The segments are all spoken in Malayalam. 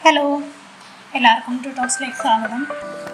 ഹലോ എല്ലാവർക്കും ടു ടോക്സിലേക്ക് സ്വാഗതം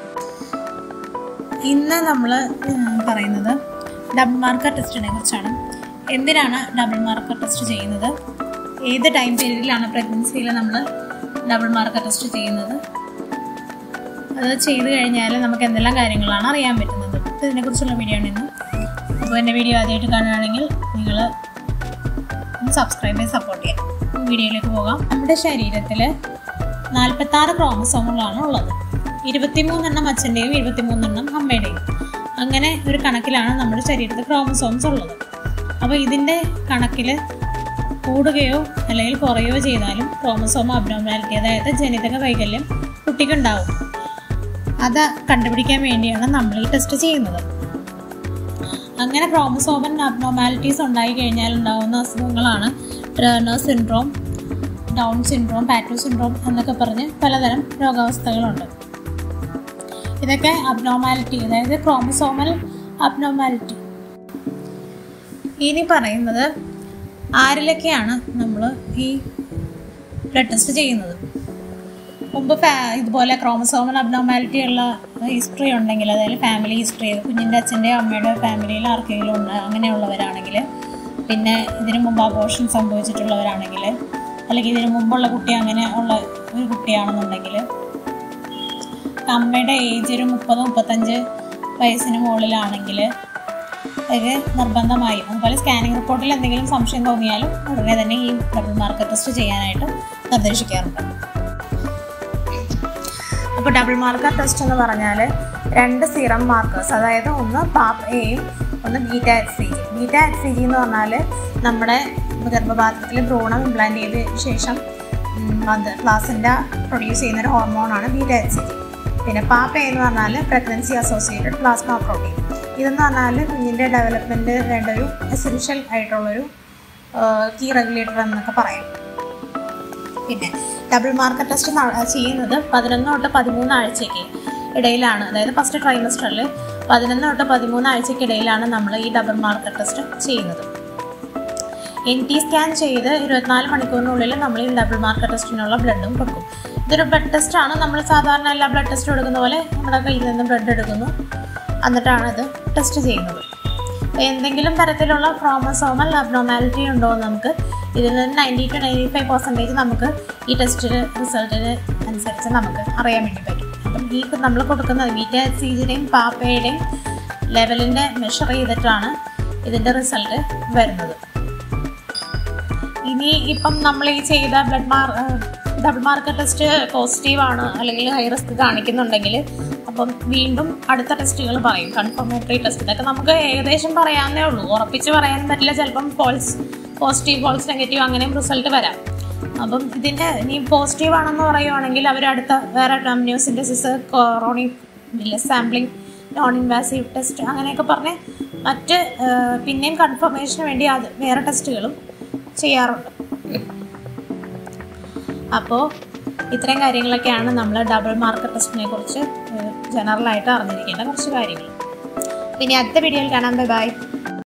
ഇന്ന് നമ്മൾ പറയുന്നത് ഡബിൾ മാർക്കർ ടെസ്റ്റിനെ കുറിച്ചാണ് എന്തിനാണ് ഡബിൾ മാർക്കർ ടെസ്റ്റ് ചെയ്യുന്നത് ഏത് ടൈം പീരീഡിലാണ് പ്രഗ്നൻസിയിൽ നമ്മൾ ഡബിൾ മാർക്കർ ടെസ്റ്റ് ചെയ്യുന്നത് അത് ചെയ്ത് കഴിഞ്ഞാൽ നമുക്ക് എന്തെല്ലാം കാര്യങ്ങളാണ് അറിയാൻ പറ്റുന്നത് ഇതിനെക്കുറിച്ചുള്ള വീഡിയോ ആണ് ഇന്ന് അപ്പോൾ എൻ്റെ വീഡിയോ ആദ്യമായിട്ട് കാണുകയാണെങ്കിൽ നിങ്ങൾ ഒന്ന് സബ്സ്ക്രൈബ് ചെയ്ത് സപ്പോർട്ട് ചെയ്യാം വീഡിയോയിലേക്ക് പോകാം നമ്മുടെ ശരീരത്തിൽ നാൽപ്പത്താറ് ക്രോമസോമുകളാണ് ഉള്ളത് ഇരുപത്തിമൂന്നെണ്ണം അച്ഛൻ്റെയും ഇരുപത്തിമൂന്നെണ്ണം അമ്മയുടെയും അങ്ങനെ ഒരു കണക്കിലാണ് നമ്മുടെ ശരീരത്തിൽ ക്രോമസോംസ് ഉള്ളത് അപ്പോൾ ഇതിൻ്റെ കണക്കിൽ കൂടുകയോ അല്ലെങ്കിൽ കുറയോ ചെയ്താലും ക്രോമസോം അബ്നോമാലിറ്റി അതായത് ജനിതക വൈകല്യം കുട്ടിക്കുണ്ടാവും അത് കണ്ടുപിടിക്കാൻ വേണ്ടിയാണ് നമ്മൾ ഈ ടെസ്റ്റ് ചെയ്യുന്നത് അങ്ങനെ ക്രോമസോമൻ അബ്നോമാലിറ്റീസ് ഉണ്ടായി കഴിഞ്ഞാൽ ഉണ്ടാകുന്ന അസുഖങ്ങളാണ് Turner syndrome Down syndrome Patau syndrome എന്നൊക്കെ പറഞ്ഞ് പലതരം രോഗാവസ്ഥകളുണ്ട് ഇതൊക്കെ അബ്നോമാലിറ്റി അതായത് ക്രോമസോമൽ അബ്നോമാലിറ്റി ഇനി പറയുന്നത് ആരിലൊക്കെയാണ് നമ്മൾ ഈ ബ്ലഡ് ടെസ്റ്റ് ചെയ്യുന്നത് മുമ്പ് ഫാ- ഇതുപോലെ ക്രോമസോമൽ അബ്നോമാലിറ്റി ഉള്ള ഹിസ്റ്ററി ഉണ്ടെങ്കിൽ അതായത് ഫാമിലി ഹിസ്റ്ററി കുഞ്ഞിൻ്റെ അച്ഛൻ്റെ അമ്മയുടെ ഫാമിലിയിൽ ആർക്കെങ്കിലും ഉണ്ട് അങ്ങനെയുള്ളവരാണെങ്കിൽ പിന്നെ ഇതിനു മുമ്പ് അബോഷൻ സംഭവിച്ചിട്ടുള്ളവരാണെങ്കിൽ അല്ലെങ്കിൽ ഇതിനു മുമ്പുള്ള കുട്ടി അങ്ങനെ ഉള്ള ഒരു കുട്ടിയാണെന്നുണ്ടെങ്കിൽ അമ്മയുടെ ഏജ് ഒരു മുപ്പത് മുപ്പത്തഞ്ച് വയസ്സിന് മുകളിലാണെങ്കിൽ അത് നിർബന്ധമായും അതുപോലെ സ്കാനിങ് റിപ്പോർട്ടിൽ എന്തെങ്കിലും സംശയം തോന്നിയാലും ഉടനെ തന്നെ ഈ ഡബിൾ മാർക്കർ ടെസ്റ്റ് ചെയ്യാനായിട്ട് നിർദ്ദേശിക്കാറുണ്ട് അപ്പോൾ ഡബിൾ മാർക്കർ ടെസ്റ്റ് എന്ന് പറഞ്ഞാൽ രണ്ട് സീറം മാർക്കേഴ്സ് അതായത് ഒന്ന് പാപ്പ് എയും ഒന്ന് beta H C G beta H C G എന്ന് പറഞ്ഞാൽ നമ്മുടെ ഗർഭപാത്രത്തിൽ ഭ്രൂണം ഇംപ്ലാന്റ് ചെയ്ത ശേഷം അത് പ്ലാസിൻ്റെ പ്രൊഡ്യൂസ് ചെയ്യുന്ന ഒരു ഹോർമോണാണ് ബീറ്റ എച്ച് സി ജി പിന്നെ പാപ്പ എന്ന് പറഞ്ഞാൽ പ്രഗ്നൻസി അസോസിയേറ്റഡ് പ്ലാസ്മ പ്രോട്ടീൻ ഇതെന്ന് പറഞ്ഞാൽ കുഞ്ഞിൻ്റെ ഡെവലപ്മെൻറ്റ് വേണ്ട ഒരു എസെൻഷ്യൽ ആയിട്ടുള്ളൊരു കീ റെഗുലേറ്റർ എന്നൊക്കെ പറയാം പിന്നെ ഡബിൾ മാർക്കർ ടെസ്റ്റ് ന- ചെയ്യുന്നത് പതിനൊന്ന് തൊട്ട് പതിമൂന്ന് ആഴ്ചയ്ക്ക് ഇടയിലാണ് അതായത് ഫസ്റ്റ് ട്രൈമസ്റ്ററിൽ പതിനൊന്ന് തൊട്ട് പതിമൂന്ന് ആഴ്ചയ്ക്ക് ഇടയിലാണ് നമ്മൾ ഈ ഡബിൾ മാർക്കർ ടെസ്റ്റ് ചെയ്യുന്നത് എൻ ടി സ്കാൻ ചെയ്ത് ഇരുപത്തിനാല് മണിക്കൂറിനുള്ളിൽ നമ്മൾ ഈ ഡബിൾ മാർക്കർ ടെസ്റ്റിനുള്ള ബ്ലഡും കൊടുക്കും ഇതൊരു ബ്ലഡ് ടെസ്റ്റാണ് നമ്മൾ സാധാരണ എല്ലാ ബ്ലഡ് ടെസ്റ്റും എടുക്കുന്ന പോലെ നമ്മുടെ കയ്യിൽ നിന്ന് ബ്ലഡ് എടുക്കുന്നു എന്നിട്ടാണ് ഇത് ടെസ്റ്റ് ചെയ്യുന്നത് അപ്പോൾ എന്തെങ്കിലും തരത്തിലുള്ള ക്രോമസോമൽ അബ്നോമാലിറ്റി ഉണ്ടോ എന്ന് നമുക്ക് ഇതിൽ നിന്ന് ninety two ninety five percentage നമുക്ക് ഈ ടെസ്റ്റിന് റിസൾട്ടിന് അനുസരിച്ച് നമുക്ക് അറിയാൻ വേണ്ടി പറ്റും അപ്പം ഈ നമ്മൾ കൊടുക്കുന്നത് ബീറ്റ സീജിൻ്റെയും പാപ്പയുടെയും ലെവലിൻ്റെ മെഷർ ചെയ്തിട്ടാണ് ഇതിൻ്റെ റിസൾട്ട് വരുന്നത് ഇനി ഇപ്പം നമ്മൾ ഈ ചെയ്ത ബ്ലഡ് മാർ ഡബിൾ മാർക്കർ ടെസ്റ്റ് പോസിറ്റീവ് ആണ് അല്ലെങ്കിൽ ഹൈ റിസ്ക് കാണിക്കുന്നുണ്ടെങ്കിൽ അപ്പം വീണ്ടും അടുത്ത ടെസ്റ്റുകൾ പറയും കൺഫർമേറ്ററി ടെസ്റ്റ് ഇതൊക്കെ നമുക്ക് ഏകദേശം പറയാവുന്നേ ഉള്ളൂ ഉറപ്പിച്ച് പറയാൻ പറ്റില്ല ചിലപ്പം ഫോൾസ് പോസിറ്റീവ് ഫോൾസ് നെഗറ്റീവ് അങ്ങനെയും റിസൾട്ട് വരാം അപ്പം ഇതിൻ്റെ ഇനി പോസിറ്റീവ് ആണെന്ന് പറയുവാണെങ്കിൽ അവർ അടുത്ത വേറെ amniocentesis chorionic sampling non invasive test അങ്ങനെയൊക്കെ പറഞ്ഞ് മറ്റ് ആ, പിന്നെയും കൺഫർമേഷന് വേണ്ടി അത് വേറെ ടെസ്റ്റുകളും ചെയ്യാറുണ്ട് അപ്പോൾ ഇത്രയും കാര്യങ്ങളൊക്കെയാണ് നമ്മൾ ഡബിൾ മാർക്കർ ടെസ്റ്റിനെ കുറിച്ച് ജനറലായിട്ട് അറിഞ്ഞിരിക്കേണ്ട കുറച്ച് കാര്യങ്ങൾ പിന്നെ അടുത്ത വീഡിയോയിൽ കാണാം ബൈ ബൈ